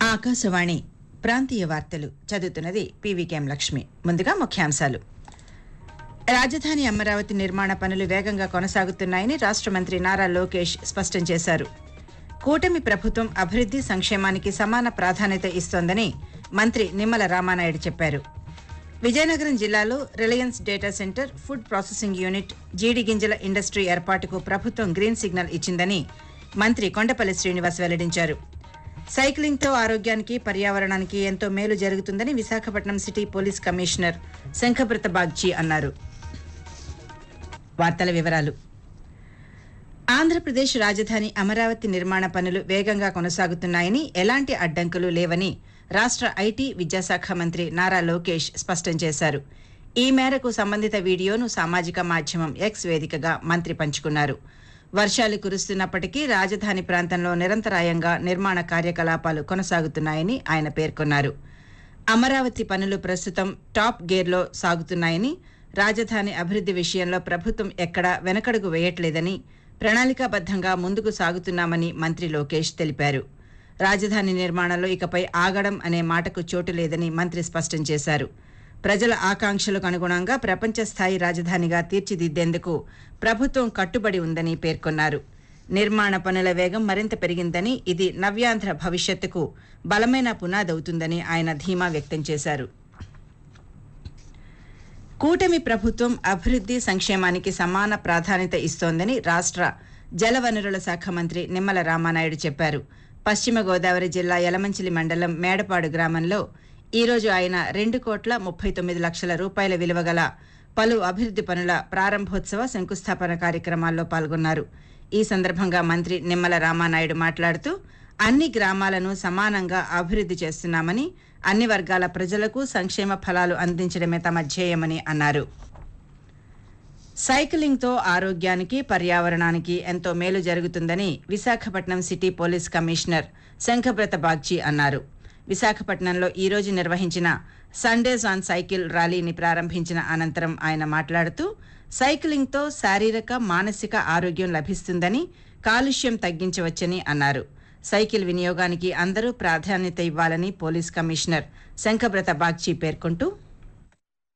ఆకాశవాణి ప్రాంతీయ వార్తలు చదువుతున్నది పీవీకేఎం లక్ష్మి ముందుగా ముఖ్యాంశాలు రాజధాని అమరావతి నిర్మాణ పనులు వేగంగా కొనసాగుతున్నాయని రాష్ట్ర మంత్రి నారా లోకేష్ స్పష్టం చేశారు కూటమి ప్రభుత్వం అభివృద్ధి సంక్షేమానికి సమాన ప్రాధాన్యత ఇస్తోందని మంత్రి నిమ్మల రామానాయుడు చెప్పారు విజయనగరం జిల్లాలో Reliance data center food processing unit జీడి గింజల ఇండస్ట్రీ ఏర్పాటుకు ప్రభుత్వం గ్రీన్ సిగ్నల్ ఇచ్చిందని మంత్రి కొండపల్లి శ్రీనివాస్ వెల్లడించారు సైక్లింగ్తో ఆరోగ్యానికి పర్యావరణానికి ఎంతో మేలు జరుగుతుందని Visakhapatnam city police commissioner Shankhabrata Bagchi అన్నారు వార్తల వివరాలు ఆంధ్రప్రదేశ్ రాజధాని అమరావతి నిర్మాణ పనులు వేగంగా కొనసాగుతున్నాయని ఎలాంటి అడ్డంకులు లేవని రాష్ట్ర ఐటీ విద్యాశాఖ మంత్రి నారా లోకేష్ స్పష్టం చేశారు ఈ మేరకు సంబంధిత వీడియోను సామాజిక మాధ్యమం ఎక్స్ వేదికగా మంత్రి పంచుకున్నారు వర్షాలు కురుస్తున్నప్పటికీ రాజధాని ప్రాంతంలో నిరంతరాయంగా నిర్మాణ కార్యకలాపాలు కొనసాగుతున్నాయని ఆయన పేర్కొన్నారు అమరావతి పనులు ప్రస్తుతం టాప్ గేర్లో సాగుతున్నాయని రాజధాని అభివృద్ధి విషయంలో ప్రభుత్వం ఎక్కడా వెనకడుగు వేయట్లేదని ప్రణాళికాబద్ధంగా ముందుకు సాగుతున్నామని మంత్రి లోకేష్ తెలిపారు రాజధాని నిర్మాణంలో ఇకపై ఆగడం అనే మాటకు చోటు లేదని మంత్రి స్పష్టం చేశారు ప్రజల ఆకాంక్షలకు అనుగుణంగా ప్రపంచ స్థాయి రాజధానిగా తీర్చిదిద్దేందుకు ప్రభుత్వం కట్టుబడి ఉందని పేర్కొన్నారు నిర్మాణ పనుల వేగం మరింత పెరిగిందని ఇది నవ్యాంధ్ర భవిష్యత్తుకు బలమైన పునాదవుతుందని ఆయన ధీమా వ్యక్తం చేశారు కూటమి ప్రభుత్వం అభివృద్ధి సంక్షేమానికి సమాన ప్రాధాన్యత ఇస్తోందని రాష్ట్ర జలవనరుల శాఖ మంత్రి నిమ్మల రామానాయుడు చెప్పారు పశ్చిమ గోదావరి జిల్లా యలమంచిలి మండలం మేడపాడు గ్రామంలో ఈరోజు ఆయన రెండు కోట్ల ముప్పై తొమ్మిది లక్షల రూపాయల విలువ గల పలు అభివృద్ధి పనుల ప్రారంభోత్సవ శంకుస్థాపన కార్యక్రమాల్లో పాల్గొన్నారు ఈ సందర్భంగా మంత్రి నిమ్మల రామానాయుడు మాట్లాడుతూ అన్ని గ్రామాలను సమానంగా అభివృద్ధి చేస్తున్నామని అన్ని వర్గాల ప్రజలకు సంక్షేమ ఫలాలు అందించడమే తమ ధ్యేయమని అన్నారు సైక్లింగ్తో ఆరోగ్యానికి పర్యావరణానికి ఎంతో మేలు జరుగుతుందని Visakhapatnam city police commissioner Shankhabrata Bagchi అన్నారు విశాఖపట్నంలో ఈ రోజు నిర్వహించిన సండేస్ ఆన్ సైకిల్ ర్యాలీని ప్రారంభించిన అనంతరం ఆయన మాట్లాడుతూ సైక్లింగ్తో శారీరక మానసిక ఆరోగ్యం లభిస్తుందని కాలుష్యం తగ్గించవచ్చని అన్నారు సైకిల్ వినియోగానికి అందరూ ప్రాధాన్యత ఇవ్వాలని పోలీస్ కమిషనర్ శంఖబ్రత బాగ్చి పేర్కొంటూ